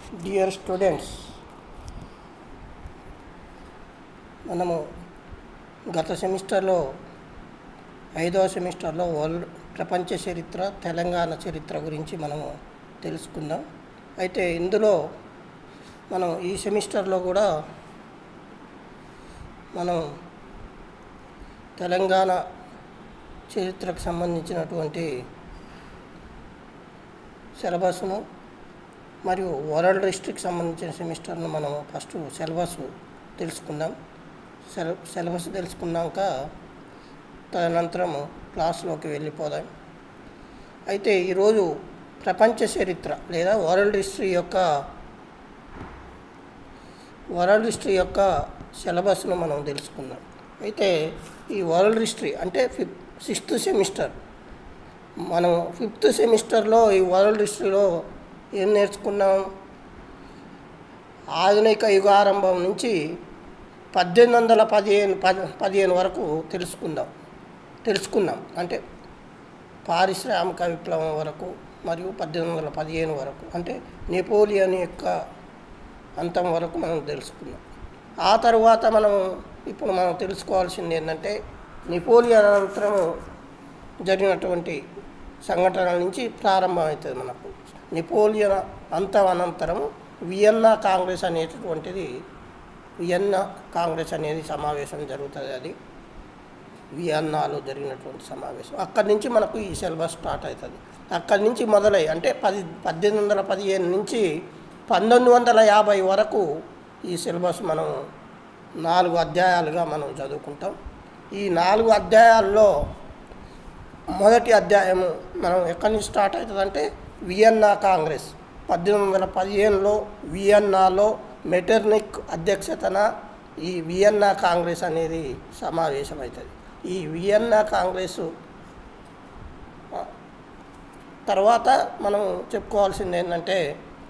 Dear students మనము గత సెమిస్టర్లో ఐదవ సెమిస్టర్లో వరల్డ్ ప్రపంచ చరిత్ర తెలంగాణ చరిత్ర గురించి మనము తెలుసుకుందాం అయితే ఇందులో మనం ఈ సెమిస్టర్లో కూడా మనం తెలంగాణ చరిత్రకు సంబంధించినటువంటి సిలబస్ను మరియు వరల్డ్ హిస్టరీకి సంబంధించిన సెమిస్టర్ను మనం ఫస్ట్ సిలబస్ తెలుసుకుందాం సెల సిలబస్ తెలుసుకున్నాక తదనంతరం క్లాస్లోకి వెళ్ళిపోదాం అయితే ఈరోజు ప్రపంచ చరిత్ర లేదా వరల్డ్ హిస్టరీ యొక్క వరల్డ్ హిస్టరీ యొక్క సిలబస్ను మనం తెలుసుకుందాం అయితే ఈ వరల్డ్ హిస్టరీ అంటే ఫిఫ్ సిక్స్త్ సెమిస్టర్ మనం ఫిఫ్త్ సెమిస్టర్లో ఈ వరల్డ్ హిస్టరీలో ఏం నేర్చుకున్నాం ఆధునిక యుగారంభం నుంచి పద్దెనిమిది వందల పదిహేను పది పదిహేను వరకు తెలుసుకుందాం తెలుసుకున్నాం అంటే పారిశ్రామిక విప్లవం వరకు మరియు పద్దెనిమిది వందల పదిహేను వరకు అంటే నెపోలియన్ యొక్క అంతం వరకు మనం తెలుసుకున్నాం ఆ తర్వాత మనం ఇప్పుడు మనం తెలుసుకోవాల్సింది ఏంటంటే నెపోలియన్ అనంతరం జరిగినటువంటి సంఘటనల నుంచి ప్రారంభమవుతుంది మనకు నెపోలియన్ అంతం అనంతరం వియన్నా కాంగ్రెస్ అనేటటువంటిది వియన్నా కాంగ్రెస్ అనేది సమావేశం జరుగుతుంది అది వియన్నాలో జరిగినటువంటి సమావేశం అక్కడి నుంచి మనకు ఈ సిలబస్ స్టార్ట్ అవుతుంది అక్కడి నుంచి మొదలై అంటే పది పద్దెనిమిది వందల పదిహేను నుంచి పంతొమ్మిది వందల యాభై వరకు ఈ సిలబస్ మనం నాలుగు అధ్యాయాలుగా మనం చదువుకుంటాం ఈ నాలుగు అధ్యాయాల్లో మొదటి అధ్యాయము మనం ఎక్కడి నుంచి స్టార్ట్ అవుతుందంటే వియన్నా కాంగ్రెస్ పద్దెనిమిది వందల పదిహేనులో వియన్నాలో మెటర్నిక్ అధ్యక్షతన ఈ వియన్నా కాంగ్రెస్ అనేది సమావేశం అవుతుంది ఈ వియన్నా కాంగ్రెస్ తర్వాత మనం చెప్పుకోవాల్సింది ఏంటంటే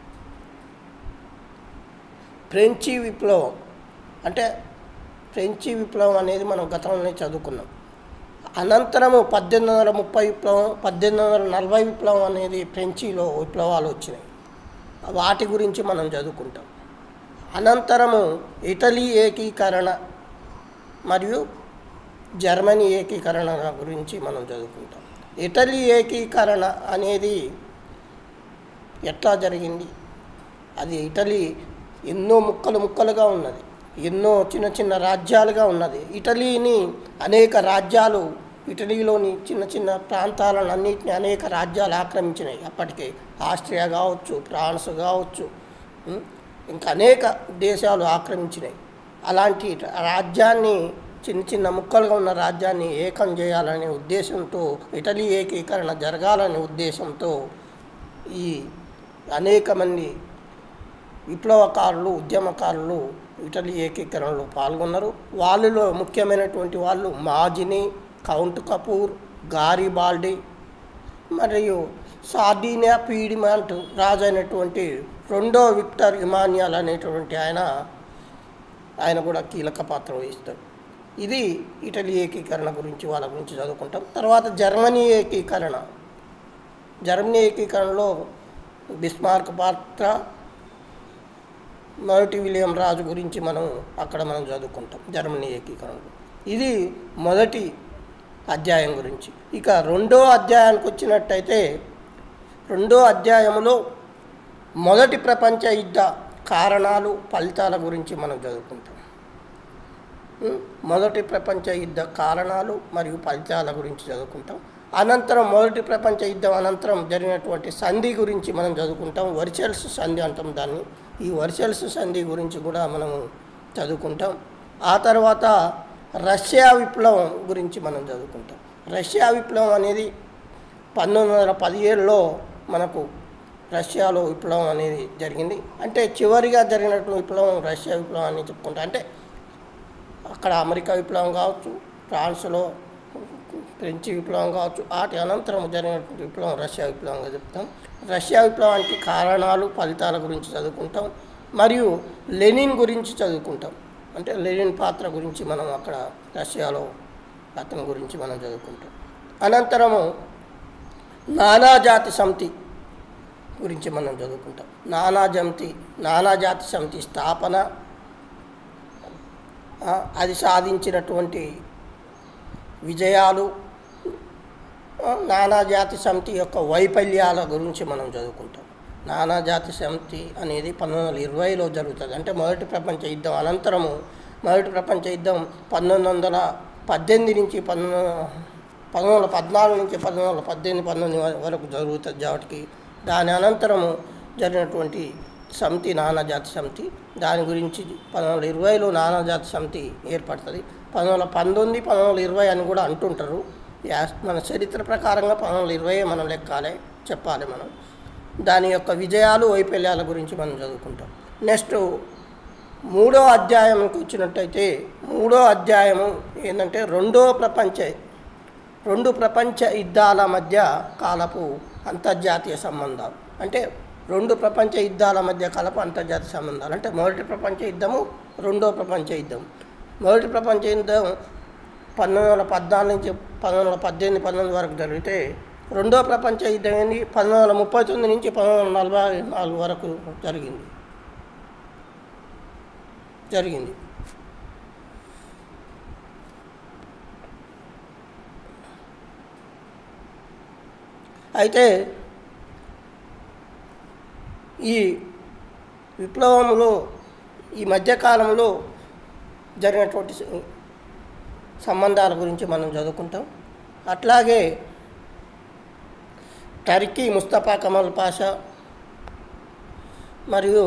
ఫ్రెంచి విప్లవం అంటే ఫ్రెంచి విప్లవం అనేది మనం గతంలోనే చదువుకున్నాం అనంతరము పద్దెనిమిది వందల ముప్పై విప్లవం పద్దెనిమిది వందల నలభై విప్లవం అనేది ఫ్రెంచిలో విప్లవాలు వచ్చినాయి వాటి గురించి మనం చదువుకుంటాం అనంతరము ఇటలీ ఏకీకరణ మరియు జర్మనీ ఏకీకరణ గురించి మనం చదువుకుంటాం ఇటలీ ఏకీకరణ అనేది ఎట్లా జరిగింది అది ఇటలీ ఎన్నో ముక్కలు ముక్కలుగా ఉన్నది ఎన్నో చిన్న చిన్న రాజ్యాలుగా ఉన్నది ఇటలీని అనేక రాజ్యాలు ఇటలీలోని చిన్న చిన్న ప్రాంతాలను అన్నింటినీ అనేక రాజ్యాలు ఆక్రమించినాయి అప్పటికే ఆస్ట్రియా కావచ్చు ఫ్రాన్స్ కావచ్చు ఉం, ఇంకా అనేక దేశాలు ఆక్రమించినాయి అలాంటి రాజ్యాన్ని చిన్న చిన్న ముక్కలుగా ఉన్న రాజ్యాన్ని ఏకం చేయాలనే ఉద్దేశంతో ఇటలీ ఏకీకరణ జరగాలనే ఉద్దేశంతో ఈ అనేక మంది విప్లవకారులు ఉద్యమకారులు ఇటలీ ఏకీకరణలో పాల్గొన్నారు వాళ్ళలో ముఖ్యమైనటువంటి వాళ్ళు మాజిని కౌంట్ కపూర్ గారిబాల్డి మరియు సార్డీనియా పీడిమాంట్ రాజు అయినటువంటి రెండో విక్టర్ ఇమానియల్ అనేటువంటి ఆయన ఆయన కూడా కీలక పాత్ర వహిస్తాడు ఇది ఇటలీ ఏకీకరణ గురించి వాళ్ళ గురించి చదువుకుంటాం తర్వాత జర్మనీ ఏకీకరణ జర్మనీ ఏకీకరణలో బిస్మార్క్ పాత్ర మొదటి విలియం రాజు గురించి మనం అక్కడ మనం చదువుకుంటాం జర్మనీ ఏకీకరణలో ఇది మొదటి అధ్యాయం గురించి ఇక రెండో అధ్యాయానికి వచ్చినట్టయితే రెండో అధ్యాయంలో మొదటి ప్రపంచ యుద్ధ కారణాలు ఫలితాల గురించి మనం చదువుకుంటాం ఉం? మొదటి ప్రపంచ యుద్ధ కారణాలు మరియు ఫలితాల గురించి చదువుకుంటాం అనంతరం మొదటి ప్రపంచ యుద్ధం అనంతరం జరిగినటువంటి సంధి గురించి మనం చదువుకుంటాం వర్చల్స్ సంధి అంటాం దాన్ని ఈ వర్చల్స్ సంధి గురించి కూడా మనం చదువుకుంటాం ఆ తర్వాత రష్యా విప్లవం గురించి మనం చదువుకుంటాం రష్యా విప్లవం అనేది పంతొమ్మిది వందల పదిహేడులో మనకు రష్యాలో విప్లవం అనేది జరిగింది అంటే చివరిగా జరిగినటువంటి విప్లవం రష్యా విప్లవం అని చెప్పుకుంటాం అంటే అక్కడ అమెరికా విప్లవం కావచ్చు ఫ్రాన్స్లో ఫ్రెంచ్ విప్లవం కావచ్చు వాటి అనంతరం జరిగినటువంటి విప్లవం రష్యా విప్లవంగా చెప్తాం రష్యా విప్లవానికి కారణాలు ఫలితాల గురించి చదువుకుంటాం మరియు లెనిన్ గురించి చదువుకుంటాం అంటే లెనిన్ పాత్ర గురించి మనం అక్కడ రష్యాలో అతని గురించి మనం చదువుకుంటాం అనంతరము నానాజాతి సమితి గురించి మనం చదువుకుంటాం నానా జంతి నానా జాతి సమితి స్థాపన ఆ, అది సాధించినటువంటి విజయాలు ఆ, నానాజాతి సమితి యొక్క వైఫల్యాల గురించి మనం చదువుకుంటాం నానాజాతి సమితి అనేది పంతొమ్మిది వందల ఇరవైలో జరుగుతుంది అంటే మొదటి ప్రపంచ యుద్ధం అనంతరము మొదటి ప్రపంచ యుద్ధం పంతొమ్మిది వందల పద్దెనిమిది నుంచి పంతొమ్మిది పంతొమ్మిది వందల పద్నాలుగు నుంచి పంతొమ్మిది వందల పద్దెనిమిది పంతొమ్మిది వ- వరకు జరుగుతుంది కాబట్టి దాని అనంతరము జరిగినటువంటి సమితి నానాజాతి సమితి దాని గురించి పంతొమ్మిది వందల ఇరవైలో నానాజాతి సమితి ఏర్పడుతుంది పంతొమ్మిది వందల పంతొమ్మిది పంతొమ్మిది వందల ఇరవై అని కూడా అంటుంటారు యాస్ మన చరిత్ర ప్రకారంగా పంతొమ్మిది వందల ఇరవై మనం లెక్కాలి చెప్పాలి మనం దాని యొక్క విజయాలు వైఫల్యాల గురించి మనం చదువుకుంటాం నెక్స్ట్ మూడో అధ్యాయంకి వచ్చినట్టయితే మూడో అధ్యాయము ఏంటంటే రెండో ప్రపంచ రెండు ప్రపంచ యుద్ధాల మధ్య కాలపు అంతర్జాతీయ సంబంధాలు అంటే రెండు ప్రపంచ యుద్ధాల మధ్య కలపు అంతర్జాతీయ సంబంధాలు అంటే మొదటి ప్రపంచ యుద్ధము రెండో ప్రపంచ యుద్ధం మొదటి ప్రపంచ యుద్ధం పంతొమ్మిది వందల పద్నాలుగు నుంచి పంతొమ్మిది వందల పద్దెనిమిది పంతొమ్మిది వరకు జరిగితే రెండో ప్రపంచ యుద్ధం ఏంది పంతొమ్మిది వందల ముప్పై తొమ్మిది నుంచి పంతొమ్మిది వందల నలభై నాలుగు వరకు జరిగింది జరిగింది అయితే ఈ విప్లవంలో ఈ మధ్యకాలంలో జరిగినటువంటి స- సంబంధాల గురించి మనం చదువుకుంటాం అట్లాగే టర్కీ ముస్తఫా కమల్ పాషా మరియు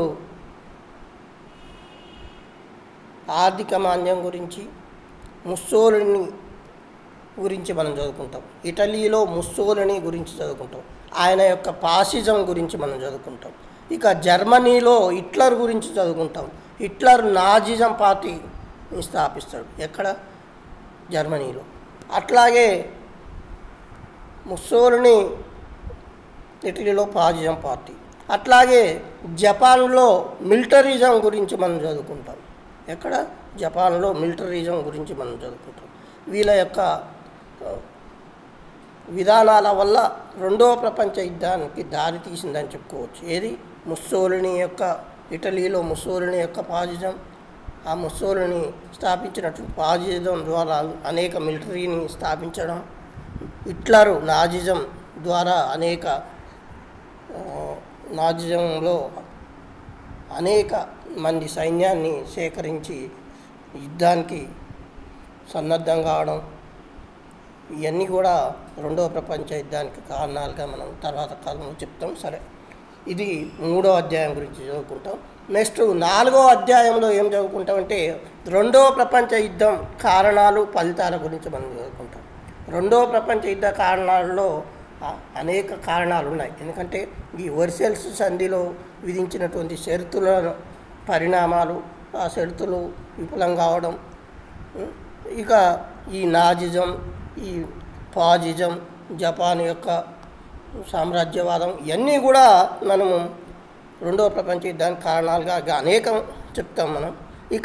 ఆర్థిక మాంద్యం గురించి ముస్సోలిని గురించి మనం చదువుకుంటాం ఇటలీలో ముస్సోలిని గురించి చదువుకుంటాం ఆయన యొక్క పాసిజం గురించి మనం చదువుకుంటాం ఇక జర్మనీలో హిట్లర్ గురించి చదువుకుంటాం హిట్లర్ నాజిజం పార్టీని స్థాపిస్తాడు ఎక్కడ జర్మనీలో అట్లాగే ముస్సోలిని ఇటలీలో పాజిజం పార్టీ అట్లాగే జపాన్లో మిలిటరిజం గురించి మనం చదువుకుంటాం ఎక్కడ జపాన్లో మిలిటరిజం గురించి మనం చదువుకుంటాం వీళ్ళ యొక్క ఆ, విధానాల వల్ల రెండవ ప్రపంచ యుద్ధానికి దారి తీసిందని చెప్పుకోవచ్చు ఏది ముస్సోలిని యొక్క ఇటలీలో ముస్సోలిని యొక్క పాజిజం ఆ ముస్సోలిని స్థాపించినటువంటి పాజిజం ద్వారా అనేక మిలిటరీని స్థాపించడం హిట్లరు నాజిజం ద్వారా అనేక ఆ, నాజిజంలో అనేక మంది సైన్యాన్ని సేకరించి యుద్ధానికి సన్నద్ధం కావడం ఇవన్నీ కూడా రెండవ ప్రపంచ యుద్ధానికి కారణాలుగా మనం తర్వాత కాలంలో చెప్తాం సరే ఇది మూడో అధ్యాయం గురించి చదువుకుంటాం నెక్స్ట్ నాలుగో అధ్యాయంలో ఏం చదువుకుంటామంటే రెండవ ప్రపంచ యుద్ధం కారణాలు ఫలితాల గురించి మనం చదువుకుంటాం రెండవ ప్రపంచ యుద్ధ కారణాలలో ఆ, అనేక కారణాలు ఉన్నాయి ఎందుకంటే ఈ వర్సెల్స్ సంధిలో విధించినటువంటి షరతుల పరిణామాలు ఆ షరతులు విఫలం కావడం ఉం, ఇక ఈ నాజిజం ఈ పాజిజం జపాన్ యొక్క సామ్రాజ్యవాదం ఇవన్నీ కూడా మనము రెండవ ప్రపంచ యుద్ధానికి కారణాలుగా ఇక అనేకం చెప్తాం మనం ఇక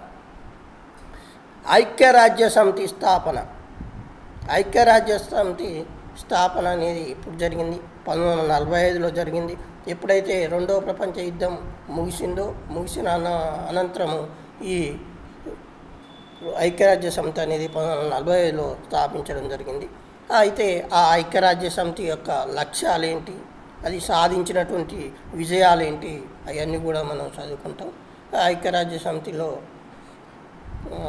ఐక్యరాజ్య సమితి స్థాపన ఐక్యరాజ్య సమితి స్థాపన అనేది ఇప్పుడు జరిగింది పంతొమ్మిది వందల నలభై ఐదులో జరిగింది ఎప్పుడైతే రెండవ ప్రపంచ యుద్ధం ముగిసిందో ముగిసిన అన- అనంతరము ఈ ఐక్యరాజ్య సమితి అనేది పంతొమ్మిది వందల నలభై ఐదులో స్థాపించడం జరిగింది అయితే ఆ ఐక్యరాజ్య సమితి యొక్క లక్ష్యాలు ఏంటి అది సాధించినటువంటి విజయాలు ఏంటి అవన్నీ కూడా మనం చదువుకుంటాం ఆ ఐక్యరాజ్య సమితిలో ఆ,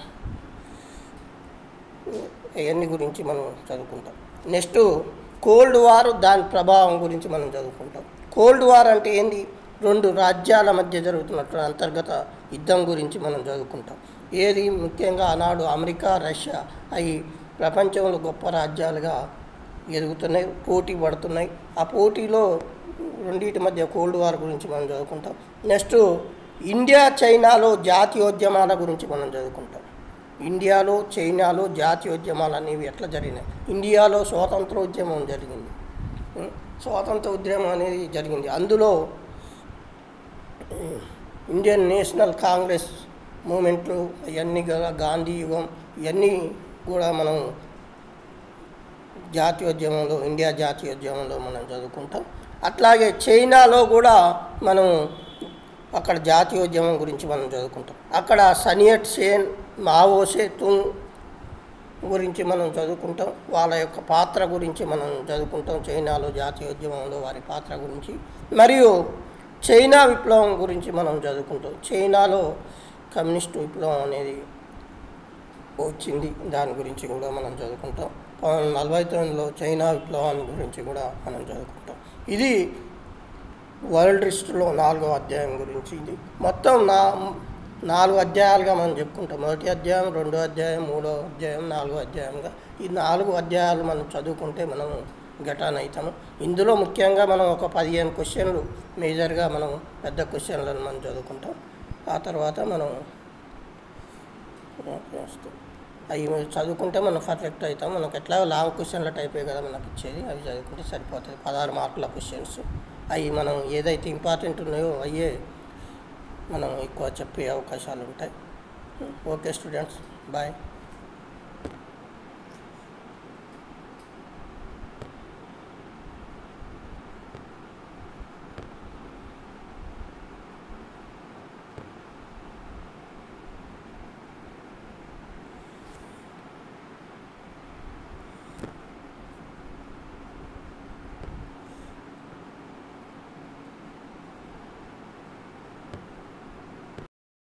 అవన్నీ గురించి మనం చదువుకుంటాం నెక్స్ట్ కోల్డ్ వార్ దాని ప్రభావం గురించి మనం చదువుకుంటాం కోల్డ్ వార్ అంటే ఏంది రెండు రాజ్యాల మధ్య జరుగుతున్నటువంటి అంతర్గత యుద్ధం గురించి మనం చదువుకుంటాం ఏది ముఖ్యంగా ఆనాడు అమెరికా రష్యా అవి ప్రపంచంలో గొప్ప రాజ్యాలుగా ఎదుగుతున్నాయి పోటీ పడుతున్నాయి ఆ పోటీలో రెండింటి మధ్య కోల్డ్ వార్ గురించి మనం చదువుకుంటాం నెక్స్ట్ ఇండియా చైనాలో జాతీయోద్యమాల గురించి మనం చదువుకుంటాం ఇండియాలో చైనాలో జాతీయోద్యమాలు అనేవి ఎట్లా జరిగినాయి ఇండియాలో స్వాతంత్రోద్యమం జరిగింది ఉం? స్వాతంత్ర ఉద్యమం అనేది జరిగింది అందులో ఉం, ఇండియన్ నేషనల్ కాంగ్రెస్ మూమెంట్లు ఇవన్నీ కూడా గాంధీ యుగం ఇవన్నీ కూడా మనం జాతీయోద్యమంలో ఇండియా జాతీయోద్యమంలో మనం చదువుకుంటాం అట్లాగే చైనాలో కూడా మనం అక్కడ జాతీయోద్యమం గురించి మనం చదువుకుంటాం అక్కడ సనియట్ సేన్ మావో సే తుంగ్ గురించి మనం చదువుకుంటాం వాళ్ళ యొక్క పాత్ర గురించి మనం చదువుకుంటాం చైనాలో జాతీయోద్యమంలో వారి పాత్ర గురించి మరియు చైనా విప్లవం గురించి మనం చదువుకుంటాం చైనాలో కమ్యూనిస్ట్ విప్లవం అనేది వచ్చింది దాని గురించి కూడా మనం చదువుకుంటాం పంతొమ్మిది వందల నలభై తొమ్మిదిలో చైనా విప్లవాన్ని గురించి కూడా మనం చదువుకుంటాం ఇది వరల్డ్ హిస్టరీలో నాలుగో అధ్యాయం గురించి ఇది మొత్తం నా నాలుగు అధ్యాయాలుగా మనం చెప్పుకుంటాం మొదటి అధ్యాయం రెండో అధ్యాయం మూడో అధ్యాయం నాలుగో అధ్యాయంగా ఈ నాలుగు అధ్యాయాలు మనం చదువుకుంటే మనం ఘటాన్ అవుతాము ఇందులో ముఖ్యంగా మనం ఒక పదిహేను క్వశ్చన్లు మేజర్గా మనం పెద్ద క్వశ్చన్లను మనం చదువుకుంటాం ఆ తర్వాత మనం అవి చదువుకుంటే మనం పర్ఫెక్ట్ అవుతాం మనకు ఎట్లా లాంగ్ క్వశ్చన్ల టైపే కదా మనకు ఇచ్చేది అవి చదువుకుంటే సరిపోతుంది పదహారు మార్కుల క్వశ్చన్స్ అవి మనం ఏదైతే ఇంపార్టెంట్ ఉన్నాయో అయ్యే మనం ఎక్కువ చెప్పే అవకాశాలు ఉంటాయి ఓకే స్టూడెంట్స్ బాయ్